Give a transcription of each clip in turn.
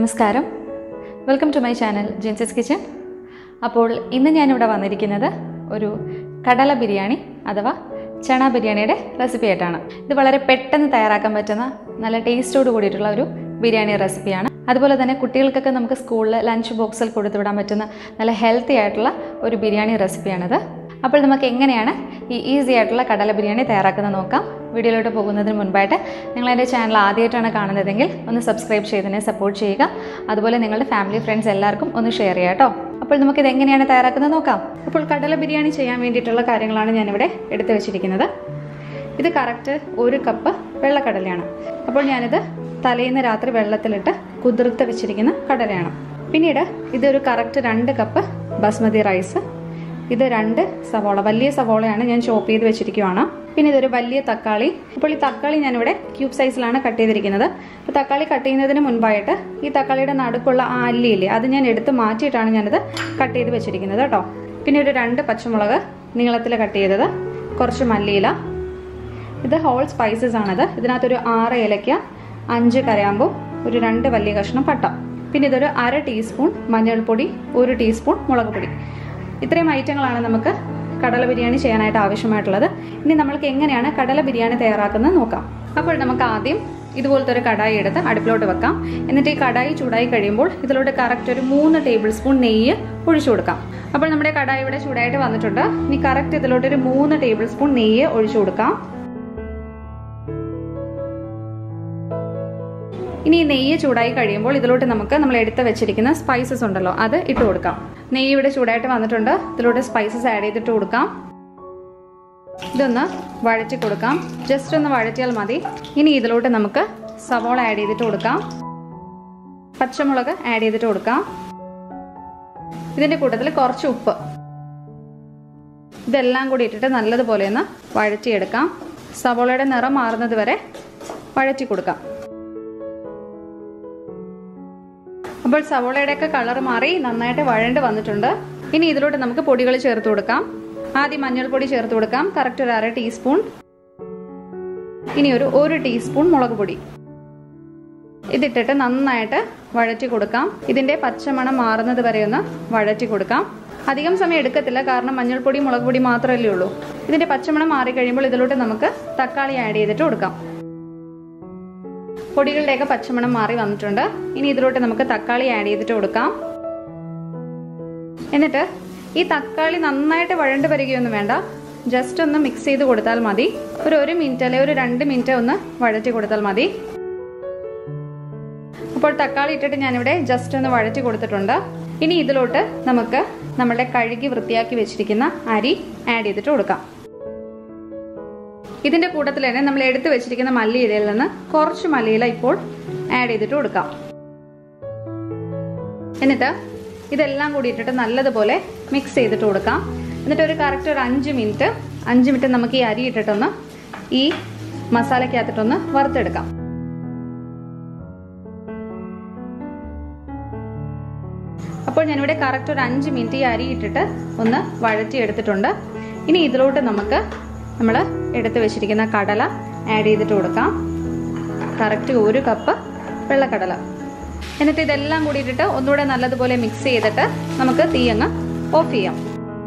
നമസ്കാരം welcome to my channel Jincy's kitchen അപ്പോൾ ഇന്ന് ഞാനിവിടെ വന്നിരിക്കുന്നത് ഒരു കടല ബിരിയാണി അഥവാ ചണ ബിരിയാണിയുടെ റെസിപ്പി ആയിട്ടാണ് ഇത് വളരെ പെട്ടെന്ന് തയ്യാറാക്കാൻ പറ്റുന്ന നല്ല ടേസ്റ്റോട് കൂടിയിട്ടുള്ള ഒരു ബിരിയാണി റെസിപ്പിയാണ് അതുപോലെ തന്നെ കുട്ടികൾക്കൊക്കെ നമുക്ക് സ്കൂളിൽ ലഞ്ച് ബോക്സിൽ കൊടുത്തു വിടാൻ പറ്റുന്ന നല്ല ഹെൽത്തി ആയിട്ടുള്ള ഒരു ബിരിയാണി റെസിപ്പിയാണിത് അപ്പോൾ നമുക്ക് എങ്ങനെയാണ് ഈ ഈസി ആയിട്ടുള്ള കടല ബിരിയാണി തയ്യാറാക്കുന്നത് നോക്കാം വീഡിയോയിലോട്ട് പോകുന്നതിന് മുൻപായിട്ട് നിങ്ങൾ എൻ്റെ ചാനൽ ആദ്യമായിട്ടാണ് കാണുന്നതെങ്കിൽ ഒന്ന് സബ്സ്ക്രൈബ് ചെയ്തതിനെ സപ്പോർട്ട് ചെയ്യുക അതുപോലെ നിങ്ങളുടെ ഫാമിലി ഫ്രണ്ട്സ് എല്ലാവർക്കും ഒന്ന് ഷെയർ ചെയ്യാം കേട്ടോ അപ്പോൾ നമുക്കിത് എങ്ങനെയാണ് തയ്യാറാക്കുന്നത് നോക്കാം അപ്പോൾ കടല ബിരിയാണി ചെയ്യാൻ വേണ്ടിയിട്ടുള്ള കാര്യങ്ങളാണ് ഞാനിവിടെ എടുത്തു വെച്ചിരിക്കുന്നത് ഇത് കറക്റ്റ് ഒരു കപ്പ് വെള്ളക്കടലയാണ് അപ്പോൾ ഞാനിത് തലേന്ന് രാത്രി വെള്ളത്തിലിട്ട് കുതിർത്ത് വെച്ചിരിക്കുന്ന കടലയാണ് പിന്നീട് ഇതൊരു കറക്റ്റ് രണ്ട് കപ്പ് ബസ്മതി റൈസ് ഇത് രണ്ട് സവോള വലിയ സവോളയാണ് ഞാൻ ചോപ്പ് ചെയ്ത് വെച്ചിരിക്കുവാണ് പിന്നെ ഇതൊരു വലിയ തക്കാളി അപ്പോൾ ഈ തക്കാളി ഞാനിവിടെ ക്യൂബ് സൈസിലാണ് കട്ട് ചെയ്തിരിക്കുന്നത് അപ്പോൾ തക്കാളി കട്ട് ചെയ്യുന്നതിന് മുൻപായിട്ട് ഈ തക്കാളിയുടെ നടുക്കുള്ള ആ അല്ലിയില്ലേ അത് ഞാൻ എടുത്ത് മാറ്റിയിട്ടാണ് ഞാനിത് കട്ട് ചെയ്ത് വെച്ചിരിക്കുന്നത് കേട്ടോ പിന്നെ ഒരു രണ്ട് പച്ചമുളക് നീളത്തിൽ കട്ട് ചെയ്തത് കുറച്ച് മല്ലിയില ഇത് ഹോൾ സ്പൈസസ് ആണിത് ഇതിനകത്തൊരു ആറ് ഏലയ്ക്ക അഞ്ച് കരാമ്പും ഒരു രണ്ട് വലിയ കഷ്ണം പട്ട പിന്നെ ഇതൊരു അര ടീസ്പൂൺ മഞ്ഞൾപ്പൊടി ഒരു ടീസ്പൂൺ മുളക് പൊടി ഇത്രയും ഐറ്റങ്ങളാണ് നമുക്ക് കടല ബിരിയാണി ചെയ്യാനായിട്ട് ആവശ്യമായിട്ടുള്ളത് ഇനി നമ്മൾക്ക് എങ്ങനെയാണ് കടല ബിരിയാണി തയ്യാറാക്കുന്നത് നോക്കാം അപ്പോൾ നമുക്ക് ആദ്യം ഇതുപോലത്തെ ഒരു കടായി എടുത്ത് അടുപ്പിലോട്ട് വെക്കാം എന്നിട്ട് ഈ കടായി ചൂടായി കഴിയുമ്പോൾ ഇതിലോട്ട് കറക്റ്റ് ഒരു മൂന്ന് ടേബിൾ സ്പൂൺ നെയ്യ് ഒഴിച്ചു കൊടുക്കാം അപ്പോൾ നമ്മുടെ കടായി ഇവിടെ ചൂടായിട്ട് വന്നിട്ടുണ്ട് ഇനി കറക്റ്റ് ഇതിലോട്ട് ഒരു മൂന്ന് ടേബിൾ സ്പൂൺ നെയ്യ് ഒഴിച്ചു കൊടുക്കാം ഇനി ഈ നെയ്യ് ചൂടായി കഴിയുമ്പോൾ ഇതിലോട്ട് നമുക്ക് നമ്മൾ എടുത്ത് വെച്ചിരിക്കുന്ന സ്പൈസസ് ഉണ്ടല്ലോ അത് ഇട്ട് കൊടുക്കാം നെയ്യ് ഇവിടെ ചൂടായിട്ട് വന്നിട്ടുണ്ട് ഇതിലോട്ട് സ്പൈസസ് ആഡ് ചെയ്തിട്ട് കൊടുക്കാം ഇതൊന്ന് വഴറ്റി കൊടുക്കാം ജസ്റ്റ് ഒന്ന് വഴറ്റിയാൽ മതി ഇനി ഇതിലോട്ട് നമുക്ക് സവോള ആഡ് ചെയ്തിട്ട് കൊടുക്കാം പച്ചമുളക് ആഡ് ചെയ്തിട്ട് കൊടുക്കാം ഇതിന്റെ കൂട്ടത്തിൽ കുറച്ച് ഉപ്പ് ഇതെല്ലാം കൂടി ഇട്ടിട്ട് നല്ലതുപോലെ ഒന്ന് വഴറ്റിയെടുക്കാം സവോളയുടെ നിറം മാറുന്നത് വരെ വഴറ്റി കൊടുക്കാം അപ്പോൾ സവോളയുടെയൊക്കെ കളർ മാറി നന്നായിട്ട് വഴണ്ട് വന്നിട്ടുണ്ട് ഇനി ഇതിലോട്ട് നമുക്ക് പൊടികൾ ചേർത്ത് കൊടുക്കാം ആദ്യം മഞ്ഞൾപ്പൊടി ചേർത്ത് കൊടുക്കാം കറക്റ്റ് ഒരു അര ടീസ്പൂൺ ഇനി ഒരു ഒരു ടീസ്പൂൺ മുളക് പൊടി ഇതിട്ടിട്ട് നന്നായിട്ട് വഴറ്റി കൊടുക്കാം ഇതിന്റെ പച്ചമണം മാറുന്നത് വരെ ഒന്ന് വഴറ്റി കൊടുക്കാം അധികം സമയം എടുക്കത്തില്ല കാരണം മഞ്ഞൾപ്പൊടി മുളക് പൊടി മാത്രമല്ലേ ഉള്ളൂ ഇതിന്റെ പച്ചമണം മാറി കഴിയുമ്പോൾ ഇതിലോട്ട് നമുക്ക് തക്കാളി ആഡ് ചെയ്തിട്ട് കൊടുക്കാം പൊടികളുടെയൊക്കെ പച്ചമണം മാറി വന്നിട്ടുണ്ട് ഇനി ഇതിലോട്ട് നമുക്ക് തക്കാളി ആഡ് ചെയ്തിട്ട് കൊടുക്കാം എന്നിട്ട് ഈ തക്കാളി നന്നായിട്ട് വഴണ്ട് വരികയൊന്നും വേണ്ട ജസ്റ്റ് ഒന്ന് മിക്സ് ചെയ്ത് കൊടുത്താൽ മതി ഒരു ഒരു മിനിറ്റ് അല്ലെങ്കിൽ ഒരു രണ്ട് മിനിറ്റ് ഒന്ന് വഴറ്റി കൊടുത്താൽ മതി അപ്പോൾ തക്കാളി ഇട്ടിട്ട് ഞാനിവിടെ ജസ്റ്റ് ഒന്ന് വഴറ്റി കൊടുത്തിട്ടുണ്ട് ഇനി ഇതിലോട്ട് നമുക്ക് നമ്മുടെ കഴുകി വൃത്തിയാക്കി വെച്ചിരിക്കുന്ന അരി ആഡ് ചെയ്തിട്ട് കൊടുക്കാം ഇതിന്റെ കൂട്ടത്തിൽ തന്നെ നമ്മൾ എടുത്തു വെച്ചിരിക്കുന്ന മല്ലിയിലയിൽ നിന്ന് കുറച്ച് മല്ലിയില ഇപ്പോൾ ആഡ് ചെയ്തിട്ട് കൊടുക്കാം എന്നിട്ട് ഇതെല്ലാം കൂടി ഇട്ടിട്ട് നല്ലതുപോലെ മിക്സ് ചെയ്തിട്ട് കൊടുക്കാം എന്നിട്ട് ഒരു കറക്റ്റ് ഒരു അഞ്ച് മിനിറ്റ് അഞ്ച് മിനിറ്റ് നമുക്ക് ഈ അരി ഇട്ടിട്ടൊന്ന് ഈ മസാലക്കകത്തിട്ടൊന്ന് വറുത്തെടുക്കാം അപ്പോൾ ഞാനിവിടെ കറക്റ്റ് ഒരു അഞ്ച് മിനിറ്റ് ഈ അരി ഇട്ടിട്ട് ഒന്ന് വഴറ്റി എടുത്തിട്ടുണ്ട് ഇനി ഇതിലോട്ട് നമുക്ക് നമ്മൾ എടുത്ത് വെച്ചിരിക്കുന്ന കടല ആഡ് ചെയ്തിട്ട് കൊടുക്കാം കറക്റ്റ് ഒരു കപ്പ് വെള്ളക്കടല എന്നിട്ട് ഇതെല്ലാം കൂടി ഇട്ടിട്ട് ഒന്നുകൂടെ നല്ലതുപോലെ മിക്സ് ചെയ്തിട്ട് നമുക്ക് തീ അങ്ങ് ഓഫ് ചെയ്യാം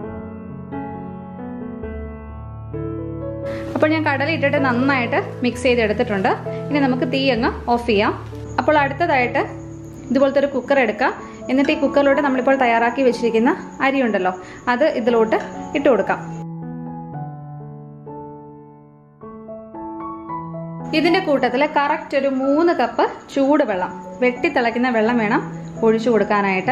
അപ്പോൾ ഞാൻ കടല ഇട്ടിട്ട് നന്നായിട്ട് മിക്സ് ചെയ്ത് എടുത്തിട്ടുണ്ട് ഇനി നമുക്ക് തീ അങ്ങ് ഓഫ് ചെയ്യാം അപ്പോൾ അടുത്തതായിട്ട് ഇതുപോലത്തെ ഒരു കുക്കർ എടുക്കുക എന്നിട്ട് ഈ കുക്കറിലോട്ട് നമ്മളിപ്പോൾ തയ്യാറാക്കി വെച്ചിരിക്കുന്ന അരി ഉണ്ടല്ലോ അത് ഇതിലോട്ട് ഇട്ട് കൊടുക്കാം ഇതിന്റെ കൂട്ടത്തിൽ കറക്റ്റ് ഒരു മൂന്ന് കപ്പ് ചൂട് വെള്ളം വെട്ടി തിളയ്ക്കുന്ന വെള്ളം വേണം ഒഴിച്ചു കൊടുക്കാനായിട്ട്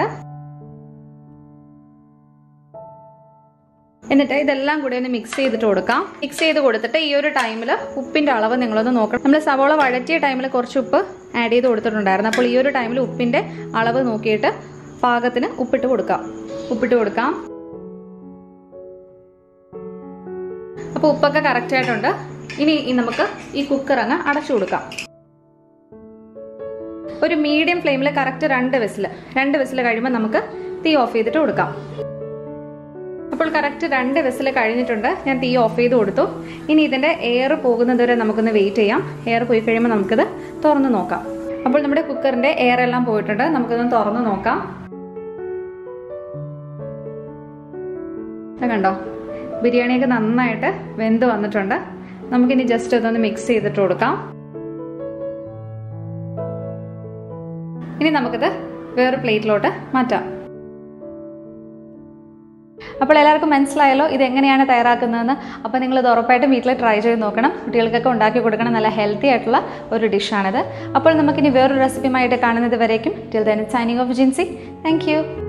എന്നിട്ട് ഇതെല്ലാം കൂടി ഒന്ന് മിക്സ് ചെയ്തിട്ട് കൊടുക്കാം മിക്സ് ചെയ്ത് കൊടുത്തിട്ട് ഈ ഒരു ടൈമിൽ ഉപ്പിന്റെ അളവ് നിങ്ങളൊന്ന് നോക്കണം നമ്മൾ സവോള വഴറ്റിയ ടൈമിൽ കുറച്ച് ഉപ്പ് ആഡ് ചെയ്ത് കൊടുത്തിട്ടുണ്ടായിരുന്നു അപ്പോൾ ഈ ഒരു ടൈമിൽ ഉപ്പിന്റെ അളവ് നോക്കിയിട്ട് പാകത്തിന് ഉപ്പിട്ട് കൊടുക്കാം ഉപ്പിട്ട് കൊടുക്കാം അപ്പോൾ ഉപ്പൊക്കെ കറക്റ്റ് ആയിട്ടുണ്ട് ഇനി നമുക്ക് ഈ കുക്കർ അങ്ങ് അടച്ചു കൊടുക്കാം ഒരു മീഡിയം ഫ്ലെയിമിൽ കറക്റ്റ് രണ്ട് വിസിൽ രണ്ട് വിസിൽ കഴിയുമ്പോൾ നമുക്ക് തീ ഓഫ് ചെയ്തിട്ട് കൊടുക്കാം അപ്പോൾ കറക്റ്റ് രണ്ട് വിസിൽ കഴിഞ്ഞിട്ടുണ്ട് ഞാൻ തീ ഓഫ് ചെയ്ത് കൊടുത്തു ഇനി ഇതിന്റെ എയർ പോകുന്നത് വരെ നമുക്കൊന്ന് വെയിറ്റ് ചെയ്യാം എയർ പോയി കഴിയുമ്പോൾ നമുക്കിത് തുറന്ന് നോക്കാം അപ്പോൾ നമ്മുടെ കുക്കറിൻ്റെ എയർ എല്ലാം പോയിട്ടുണ്ട് നമുക്കൊന്ന് തുറന്ന് നോക്കാം ഇത് കണ്ടോ ബിരിയാണിയൊക്കെ നന്നായിട്ട് വെന്ത് വന്നിട്ടുണ്ട് നമുക്കിനി ജസ്റ്റ് ഇതൊന്ന് മിക്സ് ചെയ്തിട്ട് കൊടുക്കാം ഇനി നമുക്കിത് വേറെ പ്ലേറ്റിലോട്ട് മാറ്റാം അപ്പോൾ എല്ലാവർക്കും മനസ്സിലായല്ലോ ഇത് എങ്ങനെയാണ് തയ്യാറാക്കുന്നതെന്ന് അപ്പോൾ നിങ്ങൾ ഇത് ഉറപ്പായിട്ടും വീട്ടിൽ ട്രൈ ചെയ്ത് നോക്കണം കുട്ടികൾക്കൊക്കെ ഉണ്ടാക്കി കൊടുക്കണം നല്ല ഹെൽത്തി ആയിട്ടുള്ള ഒരു ഡിഷാണിത് അപ്പോൾ നമുക്കിനി വേറൊരു റെസിപ്പിയുമായിട്ട് കാണുന്നത് വരേക്കും till then signing off Jincy thank